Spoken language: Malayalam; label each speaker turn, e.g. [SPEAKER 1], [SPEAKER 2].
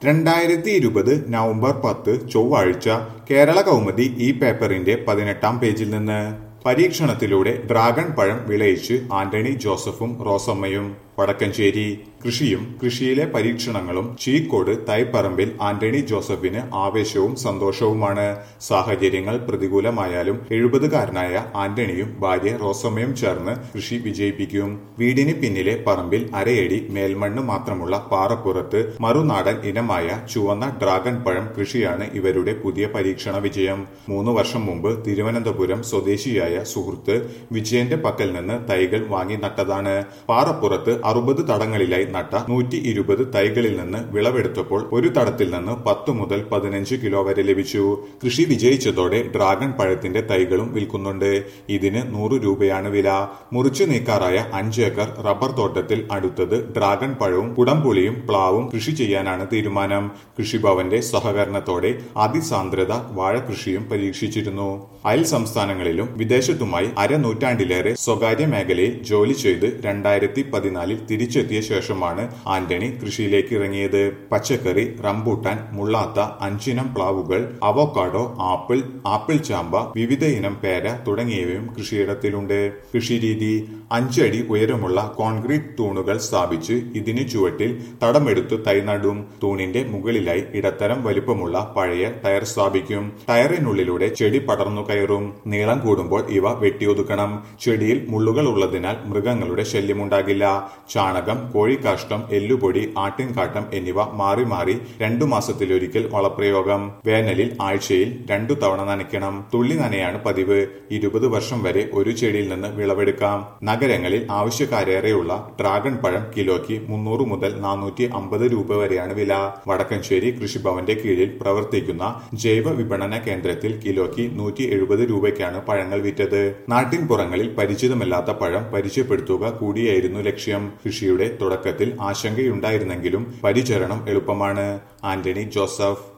[SPEAKER 1] രണ്ടായിരത്തി ഇരുപത് നവംബർ പത്ത് ചൊവ്വാഴ്ച കേരള കൗമുദി ഈ പേപ്പറിന്റെ പതിനെട്ടാം പേജിൽ നിന്ന് പരീക്ഷണത്തിലൂടെ ഡ്രാഗൺ പഴം വിളയിച്ച് ആന്റണി ജോസഫും റോസമ്മയും വടക്കഞ്ചേരി കൃഷിയും കൃഷിയിലെ പരീക്ഷണങ്ങളും ചീക്കോട് തൈപ്പറമ്പിൽ ആന്റണി ജോസഫിന് ആവേശവും സന്തോഷവുമാണ് സാഹചര്യങ്ങൾ പ്രതികൂലമായാലും എഴുപതുകാരനായ ആന്റണിയും ഭാര്യ റോസമ്മയും ചേർന്ന് കൃഷി വിജയിപ്പിക്കും വീടിന് പിന്നിലെ പറമ്പിൽ അരയടി മേൽമണ്ണ് മാത്രമുള്ള പാറപ്പുറത്ത് മറുനാടൻ ഇനമായ ചുവന്ന ഡ്രാഗൺ പഴം കൃഷിയാണ് ഇവരുടെ പുതിയ പരീക്ഷണ വിജയം മൂന്ന് വർഷം മുമ്പ് തിരുവനന്തപുരം സ്വദേശിയായ സുഹൃത്ത് വിജയന്റെ പക്കൽ നിന്ന് തൈകൾ വാങ്ങി നട്ടതാണ് പാറപ്പുറത്ത് അറുപത് തടങ്ങളിലായി നട്ട നൂറ്റി ഇരുപത് തൈകളിൽ നിന്ന് വിളവെടുത്തപ്പോൾ ഒരു തടത്തിൽ നിന്ന് പത്ത് മുതൽ പതിനഞ്ച് കിലോ വരെ ലഭിച്ചു കൃഷി വിജയിച്ചതോടെ ഡ്രാഗൺ പഴത്തിന്റെ തൈകളും വിൽക്കുന്നുണ്ട് ഇതിന് നൂറ് രൂപയാണ് വില മുറിച്ചു നീക്കാറായ അഞ്ച് ഏക്കർ റബ്ബർ തോട്ടത്തിൽ അടുത്തത് ഡ്രാഗൺ പഴവും കുടംപുളിയും പ്ലാവും കൃഷി ചെയ്യാനാണ് തീരുമാനം കൃഷിഭവന്റെ സഹകരണത്തോടെ അതിസാന്ദ്രത വാഴ കൃഷിയും പരീക്ഷിച്ചിരുന്നു അയൽ സംസ്ഥാനങ്ങളിലും വിദേശത്തുമായി അരനൂറ്റാണ്ടിലേറെ സ്വകാര്യ മേഖലയിൽ ജോലി ചെയ്ത് രണ്ടായിരത്തി പതിനാലിൽ തിരിച്ചെത്തിയ ശേഷമാണ് ആന്റണി കൃഷിയിലേക്ക് ഇറങ്ങിയത് പച്ചക്കറി റംബൂട്ടാൻ മുള്ളാത്ത അഞ്ചിനം പ്ലാവുകൾ അവോക്കാഡോ ആപ്പിൾ ആപ്പിൾ ചാമ്പ വിവിധ ഇനം പേര തുടങ്ങിയവയും കൃഷിയിടത്തിലുണ്ട് കൃഷിരീതി അഞ്ചടി ഉയരമുള്ള കോൺക്രീറ്റ് തൂണുകൾ സ്ഥാപിച്ച് ഇതിന് ചുവട്ടിൽ തടമെടുത്ത് തൈ നടും തൂണിന്റെ മുകളിലായി ഇടത്തരം വലിപ്പമുള്ള പഴയ ടയർ സ്ഥാപിക്കും ടയറിനുള്ളിലൂടെ ചെടി പടർന്നു കയറും നീളം കൂടുമ്പോൾ ഇവ വെട്ടിയൊതുക്കണം ചെടിയിൽ മുള്ളുകൾ ഉള്ളതിനാൽ മൃഗങ്ങളുടെ ശല്യമുണ്ടാകില്ല ചാണകം കോഴിക്കാഷ്ടം എല്ലുപൊടി ആട്ടിൻകാട്ടം എന്നിവ മാറി മാറി രണ്ടു മാസത്തിലൊരിക്കൽ വളപ്രയോഗം വേനലിൽ ആഴ്ചയിൽ രണ്ടു തവണ നനയ്ക്കണം തുള്ളി നനയാണ് പതിവ് ഇരുപത് വർഷം വരെ ഒരു ചെടിയിൽ നിന്ന് വിളവെടുക്കാം നഗരങ്ങളിൽ ആവശ്യക്കാരേറെയുള്ള ഡ്രാഗൺ പഴം കിലോയ്ക്ക് മുന്നൂറ് മുതൽ നാനൂറ്റി അമ്പത് രൂപ വരെയാണ് വില വടക്കഞ്ചേരി കൃഷിഭവന്റെ കീഴിൽ പ്രവർത്തിക്കുന്ന ജൈവ വിപണന കേന്ദ്രത്തിൽ കിലോയ്ക്ക് നൂറ്റി എഴുപത് രൂപയ്ക്കാണ് പഴങ്ങൾ വിറ്റത് നാട്ടിൻപുറങ്ങളിൽ പരിചിതമല്ലാത്ത പഴം പരിചയപ്പെടുത്തുക കൂടിയായിരുന്നു ലക്ഷ്യം കൃഷിയുടെ തുടക്കത്തിൽ ആശങ്കയുണ്ടായിരുന്നെങ്കിലും പരിചരണം എളുപ്പമാണ് ആന്റണി ജോസഫ്